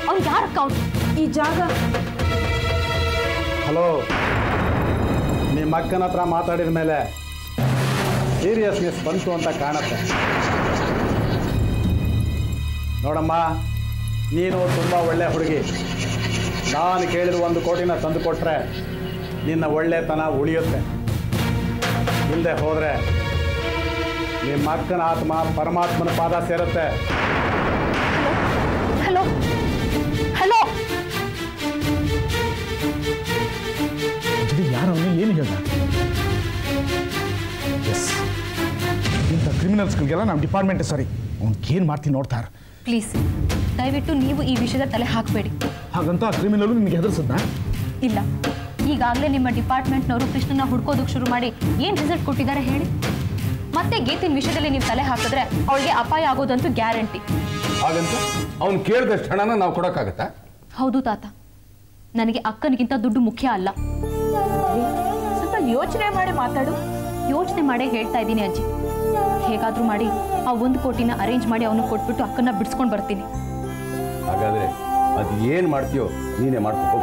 ಅವ್ರು ಯಾರ ಅಕೌಂಟ್ ಈ ಜಾಗ ಹಲೋ ನಿಮ್ಮ ಅಕ್ಕನ ಹತ್ರ ಮಾತಾಡಿದ ಮೇಲೆ ಸೀರಿಯಸ್ನೆಸ್ ಬಂತು ಅಂತ ಕಾಣುತ್ತೆ ನೋಡಮ್ಮ ನೀನು ತುಂಬ ಒಳ್ಳೆ ಹುಡುಗಿ ನಾನು ಕೇಳಿದ ಒಂದು ಕೋಟಿನ ತಂದು ಕೊಟ್ಟರೆ ನಿನ್ನ ಒಳ್ಳೆತನ ಉಳಿಯುತ್ತೆ ಇಲ್ಲದೆ ಹೋದರೆ ನಿಮ್ಮ ಅಕ್ಕನ ಆತ್ಮ ಪರಮಾತ್ಮನ ಪಾದ ಸೇರುತ್ತೆ ಹಲೋ ಹಲೋ ಅಂಜಲಿ ಯಾರವನು ಏನು ಹೇಳ್ದ ಎಸ್ ಇಂಥ ಕ್ರಿಮಿನಲ್ಸ್ಗಳಿಗೆಲ್ಲ ನಮ್ಮ ಡಿಪಾರ್ಟ್ಮೆಂಟ್ ಸರಿ ಅವ್ನಿಗೆ ಏನು ಮಾಡ್ತೀನಿ ನೋಡ್ತಾರ ಪ್ಲೀಸ್ ದಯವಿಟ್ಟು ನೀವು ಈ ವಿಷಯದ ತಲೆ ಹಾಕಬೇಡಿ ಹಾಗಂತ ಆ ಕ್ರಿಮಿನಲ್ ನಿನಗೆ ಹೆದರ್ಸದ್ನ ಇಲ್ಲ ಈಗಾಗಲೇ ನಿಮ್ಮ ಡಿಪಾರ್ಟ್ಮೆಂಟ್ನವರು ಕೃಷ್ಣನ ಹುಡ್ಕೋದಕ್ಕೆ ಶುರು ಮಾಡಿ ಏನು ರಿಸಲ್ಟ್ ಕೊಟ್ಟಿದ್ದಾರೆ ಹೇಳಿ ಮತ್ತೆ ಗೀತಿನ ವಿಷಯದಲ್ಲಿ ನೀವು ತಲೆ ಹಾಕಿದ್ರೆ ಅವಳಿಗೆ ಅಪಾಯ ಆಗೋದಂತೂ ಗ್ಯಾರಂಟಿ ಹಾಗಂತ ಅವ್ನು ಕೇಳಿದಷ್ಟು ಹಣನ ನಾವು ಕೊಡೋಕ್ಕಾಗತ್ತಾ ಹೌದು ತಾತ ನನಗೆ ಅಕ್ಕನಿಗಿಂತ ದುಡ್ಡು ಮುಖ್ಯ ಅಲ್ಲ ಸ್ವಲ್ಪ ಯೋಚನೆ ಮಾಡಿ ಮಾತಾಡು ಯೋಚನೆ ಮಾಡೇ ಹೇಳ್ತಾ ಇದ್ದೀನಿ ಅಜ್ಜಿ ಹೇಗಾದ್ರೂ ಮಾಡಿ ಆ ಒಂದು ಕೋಟಿನ ಅರೇಂಜ್ ಮಾಡಿ ಅವನು ಕೊಟ್ಬಿಟ್ಟು ಅಕ್ಕನ ಬಿಡಿಸ್ಕೊಂಡು ಬರ್ತೀನಿ ಹಾಗಾದ್ರೆ ಅದು ಏನು ಮಾಡ್ತೀಯೋ ನೀನೇ ಮಾಡ್ಕೊ ಹೋಗು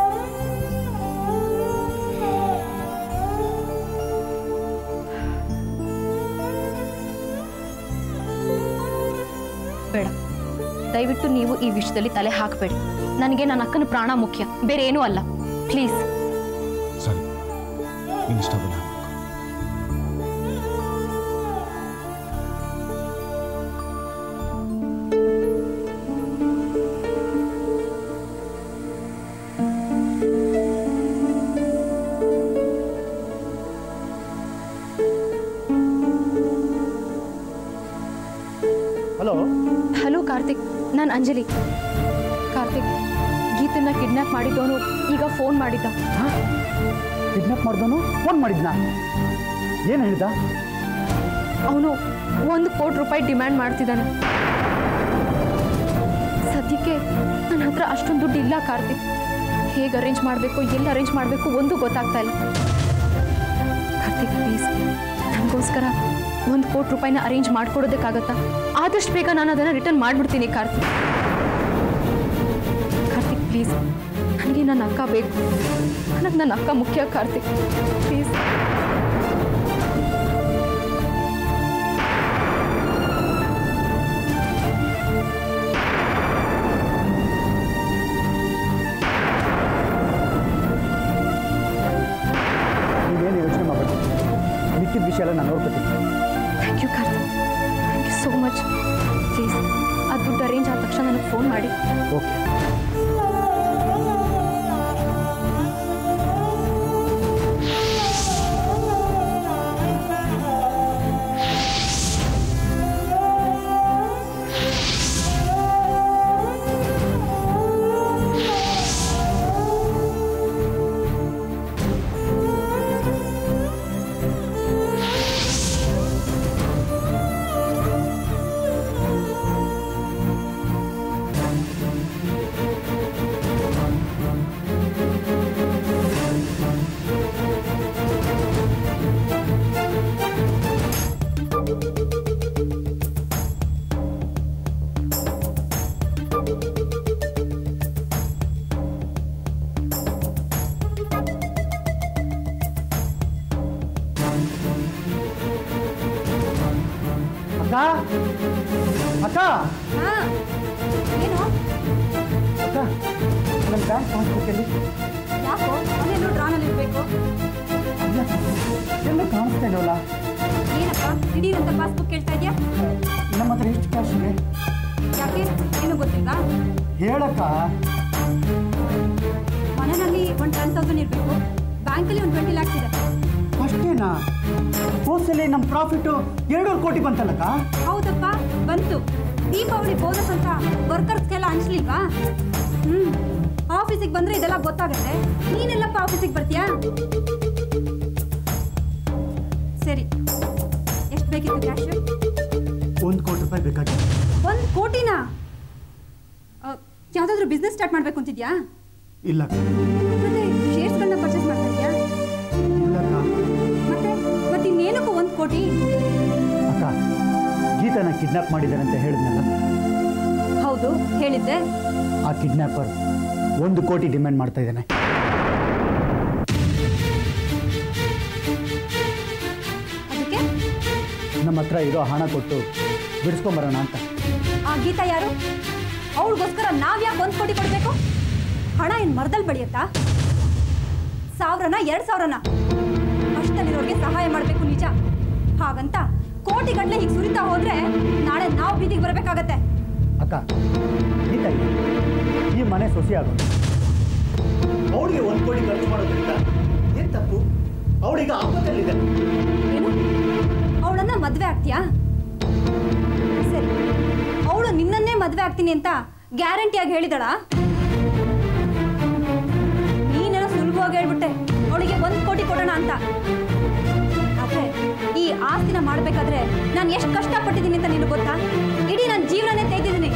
ಬೇಡ ದಯವಿಟ್ಟು ನೀವು ಈ ವಿಷಯದಲ್ಲಿ ತಲೆ ಹಾಕಬೇಡಿ ನನಗೆ ನನ್ನ ಅಕ್ಕನ ಪ್ರಾಣ ಮುಖ್ಯ ಬೇರೆ ಏನೂ ಅಲ್ಲ ಪ್ಲೀಸ್ ಸರಿ ನಿನ್ನ ಇಷ್ಟ ಬಂದ ಹಲೋ ಹಲೋ ಕಾರ್ತಿಕ್ ನಾನು ಅಂಜಲಿ ಕಾರ್ತಿಕ್ ಗೀತನ್ನ ಕಿಡ್ನಾಪ್ ಮಾಡಿದ್ದವನು ಈಗ ಫೋನ್ ಮಾಡಿದ್ದ ಕಿಡ್ನಾಪ್ ಮಾಡ್ದವನು ಫೋನ್ ಮಾಡಿದ್ನಾ ಏನು ಹೇಳಿದ ಅವನು ಒಂದು ಕೋಟಿ ರೂಪಾಯಿ ಡಿಮ್ಯಾಂಡ್ ಮಾಡ್ತಿದ್ದಾನೆ ಸದ್ಯಕ್ಕೆ ನನ್ನ ಹತ್ರ ಅಷ್ಟೊಂದು ದುಡ್ಡು ಇಲ್ಲ ಕಾರ್ತಿಕ್ ಹೇಗೆ ಅರೇಂಜ್ ಮಾಡಬೇಕು ಎಲ್ಲಿ ಅರೇಂಜ್ ಮಾಡಬೇಕು ಒಂದು ಗೊತ್ತಾಗ್ತಾ ಇಲ್ಲ ಕಾರ್ತಿಕ್ ಪ್ಲೀಸ್ ನನಗೋಸ್ಕರ ಒಂದು ಕೋಟಿ ರೂಪಾಯಿನ ಅರೇಂಜ್ ಮಾಡ್ಕೊಡೋದಕ್ಕಾಗತ್ತಾ ಆದಷ್ಟು ಬೇಗ ನಾನು ಅದನ್ನು ರಿಟರ್ನ್ ಮಾಡಿಬಿಡ್ತೀನಿ ಕಾರ್ತಿಕ್ ಕಾರ್ತಿಕ್ ಪ್ಲೀಸ್ ನನಗೆ ನನ್ನ ಅಕ್ಕ ಬೇಕು ನನಗೆ ನನ್ನ ಅಕ್ಕ ಮುಖ್ಯ ಕಾರ್ತಿಕ್ ಪ್ಲೀಸ್ ನೀವೇನು ಯೋಚನೆ ಮಾಡಬೇಡಿ ಮಿಕ್ಕಿದ ವಿಷಯ ಎಲ್ಲ ನಾನು ನೋಡ್ಕೊತೀನಿ thank you Karthik thank you so much please ಆ ದುಡ್ಡು ಅರೇಂಜ್ ಆದ ತಕ್ಷಣ ನನಗೆ ಫೋನ್ ಮಾಡಿ ಓಕೆ ಅಕ್ಕ ಅಕ್ಕ ಏನು ಅಕ್ಕ ನನ್ನ ಬ್ಯಾಂಕ್ ಪಾಸ್ಬುಕ್ಕಲ್ಲಿ ಯಾಕೋ ಅವನೇನು ಡ್ರಾನಲ್ಲಿ ಇರಬೇಕು ಎಲ್ಲ ಕಾಣಿಸ್ತಾ ಇಲ್ವಲ್ಲ ಏನಪ್ಪ ದಿಢೀರಂತ ಪಾಸ್ಬುಕ್ ಕೇಳ್ತಾ ಇದೆಯಾ ನಮ್ಮ ಹತ್ರ ಎಷ್ಟು ಕ್ಯಾಶ್ ಇದೆ ಯಾಕೆ ಏನು ಗೊತ್ತಿಲ್ವಾ ಹೇಳಕ್ಕ ಮನೆಯಲ್ಲಿ ಒಂದು ಟೆನ್ ತೌಸಂಡ್ ಇರಬೇಕು ಬ್ಯಾಂಕಲ್ಲಿ ಒಂದು ಟ್ವೆಂಟಿ ಲ್ಯಾಕ್ಸ್ ಇದೆ ಅಷ್ಟೇನಾ ಹೋದ್ಸಲಿ ನಮ್ಮ ಪ್ರಾಫಿಟ್ಟು ಎರಡೂವರೆ ಕೋಟಿ ಬಂತಲ್ಲಕ್ಕ ಹೌದಪ್ಪ ಬಂತು ದೀಪಾವಳಿ ಬೋನಸ್ ಅಂತ ವರ್ಕರ್ಸ್ಗೆಲ್ಲ ಹಂಚ್ಲಿಲ್ವಾ ಹ್ಞೂ ಆಫೀಸಿಗೆ ಬಂದರೆ ಇದೆಲ್ಲ ಗೊತ್ತಾಗುತ್ತೆ ನೀನೆಲ್ಲಪ್ಪ ಆಫೀಸಿಗೆ ಬರ್ತೀಯಾ ಸರಿ ಎಷ್ಟು ಬೇಕಿತ್ತು ಕ್ಯಾಶ್ ಒಂದು ಕೋಟಿ ರೂಪಾಯಿ ಬೇಕಾಗಿದೆ ಒಂದು ಕೋಟಿನಾ ಯಾವುದಾದ್ರೂ ಬಿಸ್ನೆಸ್ ಸ್ಟಾರ್ಟ್ ಮಾಡಬೇಕು ಅಂತಿದ್ಯಾ ಇಲ್ಲ ಮತ್ತೆ ಶೇರ್ಸ್ಗಳನ್ನ ಪರ್ಚೇಸ್ ಮಾಡ್ತಾ ಇದೆಯಾ ಇಲ್ಲಕ್ಕ ಮತ್ತೆ ಮತ್ತೆ ಇನ್ನೇನಕ್ಕೂ ಒಂದು ಕೋಟಿ ಅಕ್ಕ ಗೀತನ ಕಿಡ್ನಾಪ್ ಮಾಡಿದ್ದಾರೆ ಅಂತ ಹೇಳಿದ್ನಲ್ಲ ಹೌದು ಹೇಳಿದ್ದೆ ಆ ಕಿಡ್ನ್ಯಾಪರ್ ಒಂದು ಕೋಟಿ ಡಿಮ್ಯಾಂಡ್ ಮಾಡ್ತಾ ಇದ್ದಾನೆ ಅದಕ್ಕೆ ನಮ್ಮ ಹತ್ರ ಇರೋ ಹಣ ಕೊಟ್ಟು ಬಿಡಿಸ್ಕೊಂಬರೋಣ ಅಂತ ಆ ಗೀತಾ ಯಾರು ಅವಳಿಗೋಸ್ಕರ ನಾವ್ಯಾಕೆ ಒಂದು ಕೋಟಿ ಕೊಡಬೇಕು ಹಣ ಏನು ಮರದಲ್ಲಿ ಬೆಳೆಯುತ್ತಾ ಸಾವಿರನ ಎರಡು ಸಾವಿರನ ಕಷ್ಟದಲ್ಲಿರೋರಿಗೆ ಸಹಾಯ ಮಾಡಬೇಕು ನಿಜ ಹಾಗಂತ ಕೋಟಿ ಗಟ್ಟಲೆ ಹೀಗೆ ಸುರಿತಾ ಹೋದ್ರೆ ನಾಳೆ ನಾವು ಬೀದಿಗೆ ಬರಬೇಕಾಗತ್ತೆ ಅಕ್ಕ ಗೀತಾ ಇಲ್ಲ. ಈ ಮನೆ ಸೊಸೆ ಆಗೋದು ಅವಳಿಗೆ ಒಂದು ಕೋಟಿ ಖರ್ಚು ಮಾಡೋದ್ರಿಂದ ಏನು ತಪ್ಪು ಅವಳೀಗ ಆಪತ್ತಲ್ಲಿದೆ ಏನು ಅವಳನ್ನ ಮದ್ವೆ ಆಗ್ತೀಯಾ ಸರಿ ಅವಳು ನಿನ್ನನ್ನೇ ಮದ್ವೆ ಆಗ್ತೀನಿ ಅಂತ ಗ್ಯಾರಂಟಿಯಾಗಿ ಹೇಳಿದಳ ನೀನೇನೋ ಸುಲಭವಾಗಿ ಹೇಳ್ಬಿಟ್ಟೆ ಅವಳಿಗೆ ಒಂದು ಕೋಟಿ ಕೊಡೋಣ ಅಂತ ಆದ್ರೆ ಈ ಆಸ್ತಿನ ಮಾಡ್ಬೇಕಾದ್ರೆ ನಾನು ಎಷ್ಟು ಕಷ್ಟಪಟ್ಟಿದ್ದೀನಿ ಅಂತ ನಿನಗೆ ಗೊತ್ತಾ ಇಡೀ ನನ್ನ ಜೀವನನೇ ತೆಗೆದಿದ್ದೀನಿ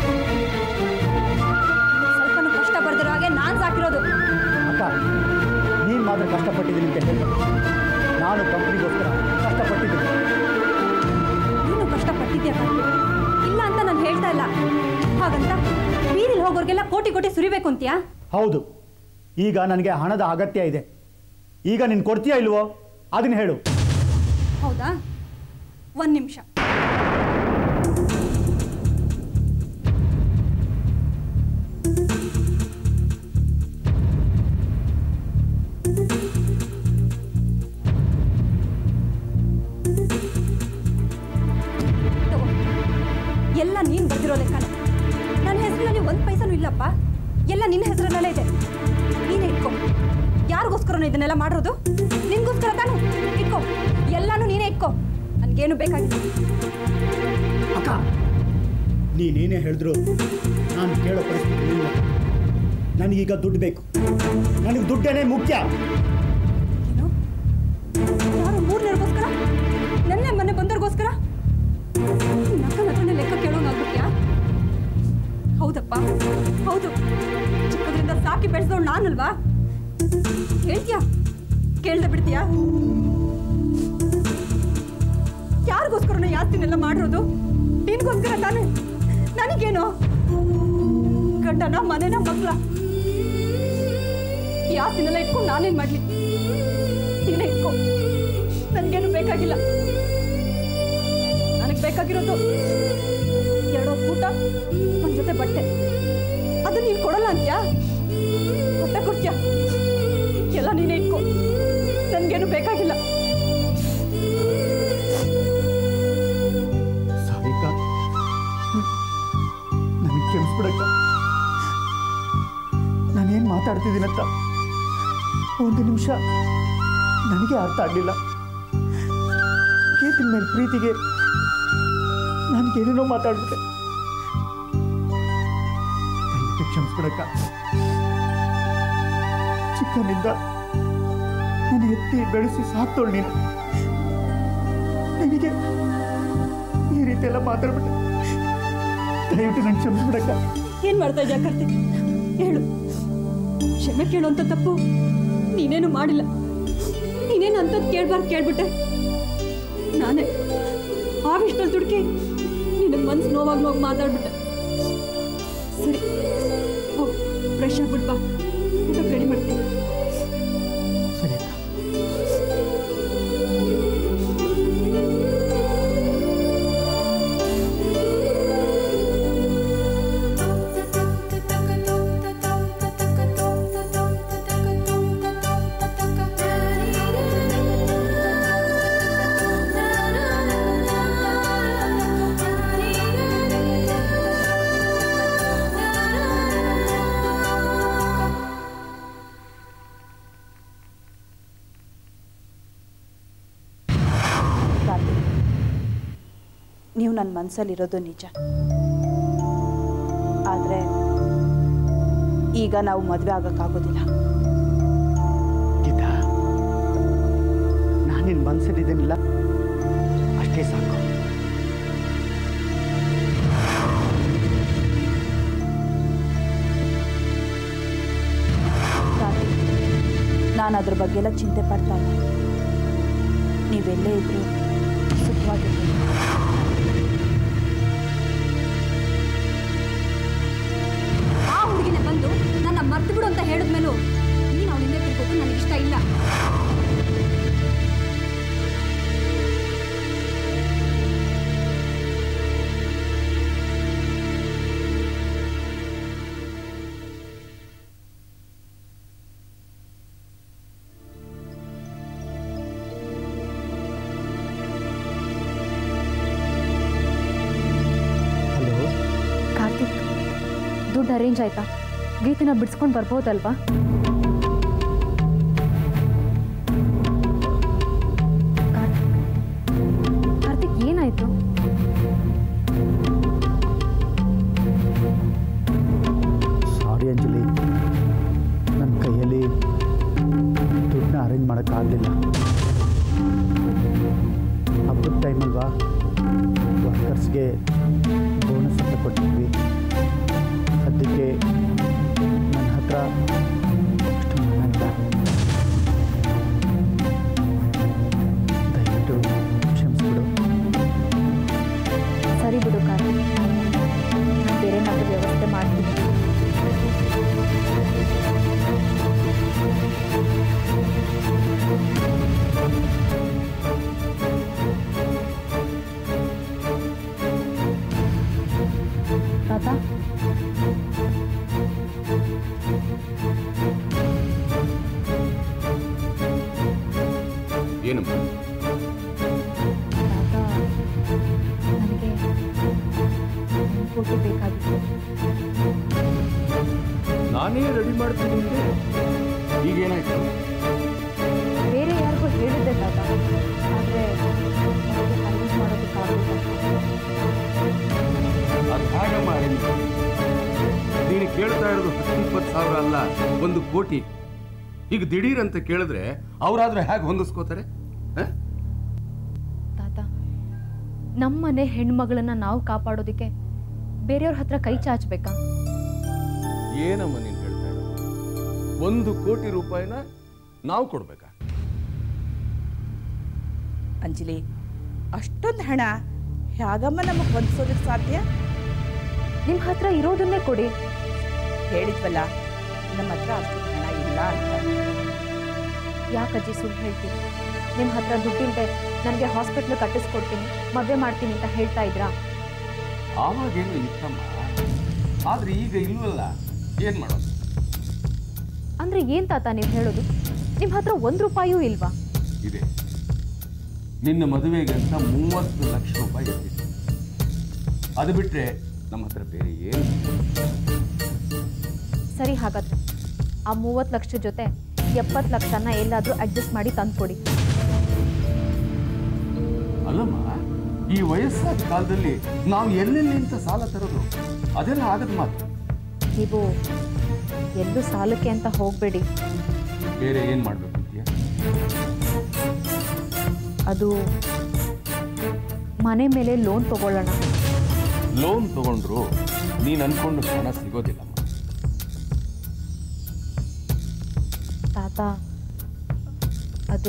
ಸ್ವಲ್ಪನೂ ಕಷ್ಟ ಬರ್ದಿರೋ ಹಾಗೆ ನಾನು ಸಾಕಿರೋದು ಅಕ್ಕ ನೀನು ಮಾತ್ರ ಕಷ್ಟಪಟ್ಟಿದ್ದೀನಿ ಅಂತ ಹೇಳ್ತಾರೆ ನಾನು ಕಂಪ್ನಿಗೋಸ್ಕರ ಕಷ್ಟಪಟ್ಟಿದ್ದೀನಿ ನೀನು ಕಷ್ಟಪಟ್ಟಿದ್ಯಾ ಕಾರ್ತಿಕ್. ಇಲ್ಲ ಅಂತ ನಾನು ಹೇಳ್ತಾ ಇಲ್ಲ ಹಾಗಂತ ಬೀದಿಲ್ ಹೋಗೋರ್ಗೆಲ್ಲ ಕೋಟಿ ಕೋಟಿ ಸುರಿಬೇಕು ಅಂತ್ಯಾ ಹೌದು ಈಗ ನನಗೆ ಹಣದ ಅಗತ್ಯ ಇದೆ ಈಗ ನೀನು ಕೊಡ್ತೀಯಾ ಇಲ್ವೋ ಅದನ್ನ ಹೇಳು ಹೌದಾ ಒಂದ್ ನಿಮಿಷ ತಗೋ. ಎಲ್ಲ ನೀನ್ ಬರ್ದಿರೋ ಲೆಕ್ಕನೆ ನನ್ನ ಹೆಸರಿನಲ್ಲಿ ಒಂದ್ ಪೈಸನೂ ಇಲ್ಲಪ್ಪ ಎಲ್ಲ ನಿನ್ನ ಹೆಸರಲ್ಲೇ ಇದೆ ನೀನೇ ಇಟ್ಕೋ ಯಾರಿಗೋಸ್ಕರ ಇದನ್ನೆಲ್ಲ ಮಾಡಿರೋದು ನಿನ್ಗೋಸ್ಕರ ತಾನು ಇಟ್ಕೋ ಎಲ್ಲಾನು ನೀನೇ ಇಟ್ಕೋ ನನ್ಗೇನು ಬೇಕಾಗಿಲ್ಲ ಅಕ್ಕ ನೀನೇನೇ ಹೇಳಿದ್ರು ನಾನು ಕೇಳೋ ಪರಿಸ್ಥಿತಿ ಇಲ್ಲ ನನಗೀಗ ದುಡ್ಡು ಬೇಕು ನನಗೆ ದುಡ್ಡೇನೆ ಮುಖ್ಯ ಏನು ಯಾರು ಮೂರನೇರ್ಗೋಸ್ಕರ ನನ್ನ ಮನೆ ಬಂದವ್ರಿಗೋಸ್ಕರ ನಕ್ಕನ ಹತ್ರನೇ ಲೆಕ್ಕ ಕೇಳೋಂಗಾಗ್ಬಿಟ್ಯಾ ಹೌದಪ್ಪ ಹೌದು ಚಿಕ್ಕದ್ರಿಂದ ಸಾಕಿ ಬೆಳೆಸೋಳು ನಾನಲ್ವಾ ಕೇಳ್ತೀಯಾ ಕೇಳ್ದೆ ಬಿಡ್ತೀಯಾ ಯಾರಿಗೋಸ್ಕರ ಯಾಸ್ತಿನೆಲ್ಲ ಮಾಡಿರೋದು ನಿನ್ಗೋಸ್ಕರ ತಾನೆ ನನಗೇನು ಗಂಡನ ಮನೆನ ಮಕ್ಕಳ ಈ ಆಸ್ತಿನೆಲ್ಲ ಇಟ್ಕೊಂಡು ನಾನೇನ್ ಮಾಡ್ಲಿ ನೀನೇ ಇಟ್ಕೋ ನನಗೇನು ಬೇಕಾಗಿಲ್ಲ ನನಗೆ ಬೇಕಾಗಿರೋದು ಎರಡೋ ಊಟ ಒಂದ್ ಜೊತೆ ಬಟ್ಟೆ ಅದು ನೀನು ಕೊಡಲ್ಲ ಅಂತ್ಯಾ ಕೊಟ್ಟೆ ಕೊಡ್ತೀಯ ಎಲ್ಲ ನೀನೇ ಇಟ್ಕೋ ನನಗೇನು ಬೇಕಾಗಿಲ್ಲ ಸಾರಿಕ ನನಗೆ ಕ್ಷಮಿಸ್ಬಿಡಕ್ಕ ನಾನೇನು ಮಾತಾಡ್ತಿದ್ದೀನಂತ ಒಂದು ನಿಮಿಷ ನನಗೆ ಅರ್ಥ ಆಗಲಿಲ್ಲ ಕೇತಿನ ಮೇಲೆ ಪ್ರೀತಿಗೆ ನನಗೇನೇನೋ ಮಾತಾಡ್ಬಿಟ್ಟೆ ದಯವಿಟ್ಟು ಕ್ಷಮಿಸ್ಬಿಡಕ್ಕ ಚಿಕ್ಕನಿಂದ ನಾನು ಎತ್ತಿ ಬೆಳೆಸಿ ಸಾಕ್ತೋಳು ನೀನು ನಿನಗೆ ಈ ರೀತಿ ಎಲ್ಲ ಮಾತಾಡ್ಬಿಟ್ಟೆ ದಯವಿಟ್ಟು ನಂಗೆ ಕ್ಷಮಿಸ್ಬಿಡಕ್ಕ ಏನ್ ಮಾಡ್ತಾ ಇದ್ಯಾ ಕಾರ್ತಿಕ್ ಹೇಳು ಕ್ಷಮೆ ಕೇಳುವಂತ ತಪ್ಪು ನೀನೇನು ಮಾಡಿಲ್ಲ ನೀನೇನು ಅಂತದ್ ಕೇಳ್ಬಾರ್ದು ಕೇಳ್ಬಿಟ್ಟೆ ನಾನೇ ಆವಿಷ್ಟಲ್ಲಿ ದುಡುಕಿ ನಿನಗೆ ಮನ್ಸು ನೋವಾಗ ನೋವಾಗಿ ಮಾತಾಡ್ಬಿಟ್ಟೆ ಸರಿ ಹೋಗ್ ಫ್ರೆಶ್ ಆಗ್ಬಿಟ್ ಬಾ ಊಟ ರೆಡಿ ಮಾಡ್ತೀನಿ ಸರಿ ಅಕ್ಕ ಕಾರ್ತಿಕ್ ನೀವು ನನ್ನ ಮನಸ್ಸಲ್ಲಿರೋದು ನಿಜ ಆದರೆ ಈಗ ನಾವು ಮದುವೆ ಆಗೋಕ್ಕಾಗೋದಿಲ್ಲ ಗೀತಾ ನಾನು ನಿನ್ನ ಮನಸ್ಸಲ್ಲಿದ್ದೇನಿಲ್ಲ ಅಷ್ಟೇ ಸಾಕು ಕಾರ್ತಿಕ್ ನಾನು ಅದ್ರ ಬಗ್ಗೆ ಎಲ್ಲ ಚಿಂತೆ ಪಡ್ತಾ ಇಲ್ಲ ನೀವೆಲ್ಲೇ ಇದ್ರು ಸುಖವಾಗಿರ್ಬೇಕು ದುಡ್ಡು ಅರೇಂಜ್ ಆಯ್ತಾ ಗೀತೆನ ಬಿಡಿಸ್ಕೊಂಡು ಬರ್ಬೋದಲ್ವಾ ಕಾರ್ತಿಕ್ ಕಾರ್ತಿಕ್ ಏನಾಯ್ತು ಸಾರಿ ಅಂಜಲಿ ನನ್ನ ಕೈಯಲ್ಲಿ ದುಡ್ಡನ್ನ ಅರೇಂಜ್ ಮಾಡೋಕ್ಕಾಗಲಿಲ್ಲ ಹಬ್ಬದ ಟೈಮಲ್ವಾ ವರ್ಕರ್ಸ್ಗೆ ಬೋನಸ್ ಅಂತ ಕೊಟ್ಟಿದ್ವಿ ಸದ್ಯಕ್ಕೆ ನನ್ನ ಹತ್ರ ಅಷ್ಟು ಹಣ ಇಲ್ಲ ದಯವಿಟ್ಟು ಕ್ಷಮಿಸ್ಬಿಡು ಸರಿ ಬಿಡು ಕಾರ್ತಿಕ್ ನಾನು ಬೇರೆ ಏನಾದರೂ ವ್ಯವಸ್ಥೆ ಮಾಡ್ತೀನಿ ತಾತ ಏನಮ್ಮ ತಾತ ನನಗೆ ಒಂದು ಕೋಟಿ ಬೇಕಾಗಿತ್ತು ನಾನೇ ರೆಡಿ ಮಾಡ್ತೀನಿ ಅಂದ್ರೆ ಈಗೇನಾಯ್ತು ಬೇರೆ ಯಾರಿಗೂ ಹೇಳಿದ್ದೆ ತಾತ ಆದರೆ ಅರೇಂಜ್ ಮಾಡೋದಕ್ಕಾಗಲಿಲ್ಲ ಅದು ಹೇಗಮ್ಮ arrange ಮಾಡೋದು? ನೀನು ಕೇಳ್ತಾ ಇರೋದು ಹತ್ತು ಇಪ್ಪತ್ತು ಸಾವಿರ ಅಲ್ಲ ಒಂದು ಕೋಟಿ ಈಗ ದಿಢೀರ್ ಅಂತ ಕೇಳಿದ್ರೆ ಅವರಾದ್ರೂ ಹೇಗೆ ಹೊಂದಿಸ್ಕೋತಾರೆ ಹ? ತಾತ ನಮ್ಮನೆ ಹೆಣ್ಮಗಳನ್ನ ನಾವು ಕಾಪಾಡೋದಕ್ಕೆ ಬೇರೆಯವ್ರ ಹತ್ರ ಕೈ ಚಾಚಬೇಕಾ ಏನಮ್ಮ ನೀನು ಹೇಳ್ತಾ ಇರೋದು ಒಂದು ಕೋಟಿ ರೂಪಾಯಿನ ನಾವು ಕೊಡ್ಬೇಕಾ ಅಂಜಲಿ ಅಷ್ಟೊಂದು ಹಣ ಹೇಗಮ್ಮ ನಮಗೆ ಹೊಂದಿಸೋದಕ್ಕೆ ಸಾಧ್ಯ ನಿಮ್ಮ ಹತ್ರ ಇರೋದನ್ನೇ ಕೊಡಿ ಹೇಳಿದ್ವಲ್ಲ ನಮ್ಮ ಹತ್ರ ಅಷ್ಟೊಂದು ಹಣ ಇಲ್ಲ ಅಂತ ಯಾಕಜ್ಜಿ ಸುಳ್ಳು ಹೇಳ್ತೀನಿ ನಿಮ್ಮ ಹತ್ರ ದುಡ್ಡಿಲ್ದೆ ನನಗೆ ಹಾಸ್ಪಿಟ್ಲ್ ಕಟ್ಟಿಸ್ಕೊಡ್ತೀನಿ ಮದುವೆ ಮಾಡ್ತೀನಿ ಅಂತ ಹೇಳ್ತಾ ಇದ್ರಾ ಆವಾಗೇನು ಇತ್ತಮ್ಮ ಆದ್ರೆ ಈಗ ಇಲ್ವಲ್ಲ ಏನ್ ಮಾಡೋದು ಅಂದ್ರೆ ಏನ್ ತಾತ ನೀವು ಹೇಳೋದು ನಿಮ್ಮ ಹತ್ರ ಒಂದು ರೂಪಾಯಿಯೂ ಇಲ್ವಾ ಇದೆ ನಿನ್ನ ಮದುವೆಗೆ ಅಂತ ಮೂವತ್ತು ಲಕ್ಷ ರೂಪಾಯಿ ಇರ್ತಿತ್ತು ಅದು ಬಿಟ್ರೆ ನಮ್ಮ ಹತ್ರ ಬೇರೆ ಏನು ಸರಿ ಹಾಗಾದ್ರೆ ಆ ಮೂವತ್ತು ಲಕ್ಷ ಜೊತೆ ಎಪ್ಪತ್ತು ಲಕ್ಷನ ಎಲ್ಲಾದರೂ ಅಡ್ಜಸ್ಟ್ ಮಾಡಿ ತಂದ್ಕೊಡಿ ಅಲ್ಲಮ್ಮ ಈ ವಯಸ್ಸಾದ ಕಾಲದಲ್ಲಿ ನಾವು ಎಲ್ಲೆಲ್ಲಿ ಅಂತ ಸಾಲ ತರೋದು ಅದೆಲ್ಲ ಆಗದ ಮಾತು ನೀವು ಎಲ್ಲೂ ಸಾಲಕ್ಕೆ ಅಂತ ಹೋಗಬೇಡಿ ಬೇರೆ ಏನ್ ಮಾಡ್ಬೇಕು ಅಂತೀಯ ಅದು ಮನೆ ಮೇಲೆ ಲೋನ್ ತಗೊಳ್ಳೋಣ ಲೋನ್ ತಗೊಂಡ್ರು ನೀನ್ ಅನ್ಕೊಂಡು ಹಣ ಸಿಗೋದಿಲ್ಲಮ್ಮ ತಾತ ಅದು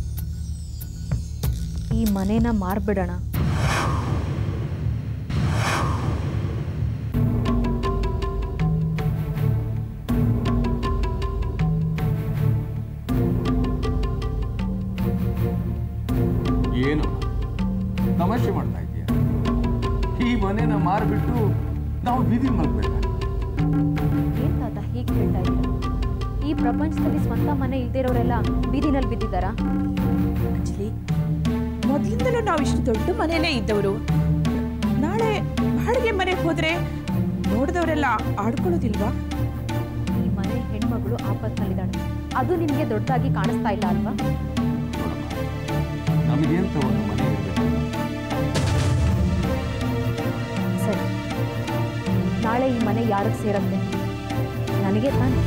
ಈ ಮನೇನ ಮಾರ್ಬಿಡೋಣ ಏನಮ್ಮ ತಮಾಷೆ ಮಾಡ್ತಾ ಇದೀಯ ಈ ಮನೆನ ಮಾರ್ಬಿಟ್ಟು ನಾವು ಬೀದಿ ಮಲ್ಬೇಕಾ ಏನ್ ತಾತ ಹೀಗೆ ಹೇಳ್ತಾ ಇದ್ದೀರಾ ಈ ಪ್ರಪಂಚದಲ್ಲಿ ಸ್ವಂತ ಮನೆ ಇಲ್ದಿರೋರೆಲ್ಲ ಬೀದಿನಲ್ಲಿ ಬಿದ್ದಿದ್ದಾರಾ ಅಂಜಲಿ ಮೊದಲಿಂದಲೂ ನಾವು ಇಷ್ಟು ದೊಡ್ಡ ಮನೆಯಲ್ಲೇ ಇದ್ದವರು ನಾಳೆ ಬಾಡಿಗೆ ಮನೆಗೆ ಹೋದ್ರೆ ನೋಡಿದವರೆಲ್ಲ ಆಡ್ಕೊಳ್ಳೋದಿಲ್ವಾ ಈ ಮನೆ ಹೆಣ್ಮಗಳು ಆಪತ್ನಲ್ಲಿದ್ದಾಳೆ ಅದು ನಿಮಗೆ ದೊಡ್ಡದಾಗಿ ಕಾಣಿಸ್ತಾ ಇಲ್ಲ ಅಲ್ವಾ ನೋಡಮ್ಮ ನಮಗೆ ಅಂತ ಒಂದು ಮನೆ ಇರಬೇಕು ಸರಿ ನಾಳೆ ಈ ಮನೆ ಯಾರಿಗೆ ಸೇರುತ್ತೆ ನನಗೆ ತಾನೆ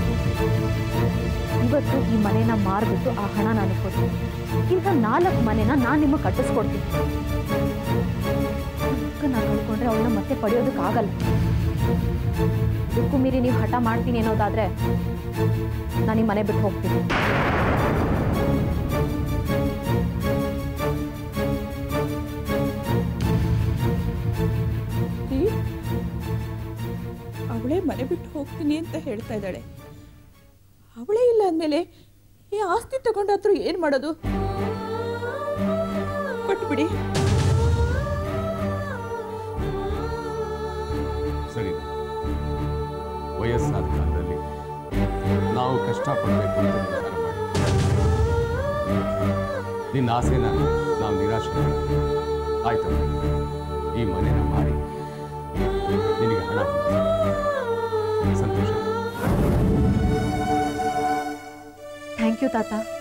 ಇವತ್ತು ಈ ಮನೆನ ಮಾರ್ಬಿಟ್ಟು ಆ ಹಣ ನನಗೆ ಕೊಡ್ತೀನಿ ಇಂಥ ನಾಲ್ಕು ಮನೆನ ನಾನು ನಿಮಗೆ ಕಟ್ಟಿಸ್ಕೊಡ್ತೀನಿ ಅಕ್ಕನ ಕಳ್ಕೊಂಡ್ರೆ ಅವಳನ್ನ ಮತ್ತೆ ಪಡೆಯೋದಕ್ಕಾಗಲ್ಲ ಇದಕ್ಕೂ ಮೀರಿ ನೀವು ಹಠ ಮಾಡ್ತೀನಿ ಅನ್ನೋದಾದ್ರೆ ನಾನು ಈ ಮನೆ ಬಿಟ್ಟು ಹೋಗ್ತೀನಿ ಅವಳೇ ಮನೆ ಬಿಟ್ಟು ಹೋಗ್ತೀನಿ ಅಂತ ಹೇಳ್ತಾ ಇದ್ದಾಳೆ ಅವಳೇ ಇಲ್ಲ ಅಂದಮೇಲೆ ಈ ಆಸ್ತಿ ತಗೊಂಡಾದ್ರೂ ಏನು ಮಾಡೋದು ಕೊಟ್ಬಿಡಿ ಸರಿ ವಯಸ್ಸಾದ ಕಾಲದಲ್ಲಿ ನಾವು ಕಷ್ಟಪಡಬೇಕು ಅಂತ ನಿರ್ಧಾರ ಮಾಡಿ ನಿನ್ನ ಆಸೆನ ನಾವು ನಿರಾಶೆ ಮಾಡಿ ಆಯ್ತು ಈ ಮನೆನ ಮಾರಿ ನಿನಗೆ ಹಣ ಕೊಡ್ತೀನಿ. ಥ್ಯಾಂಕ್ ಯು ತಾತ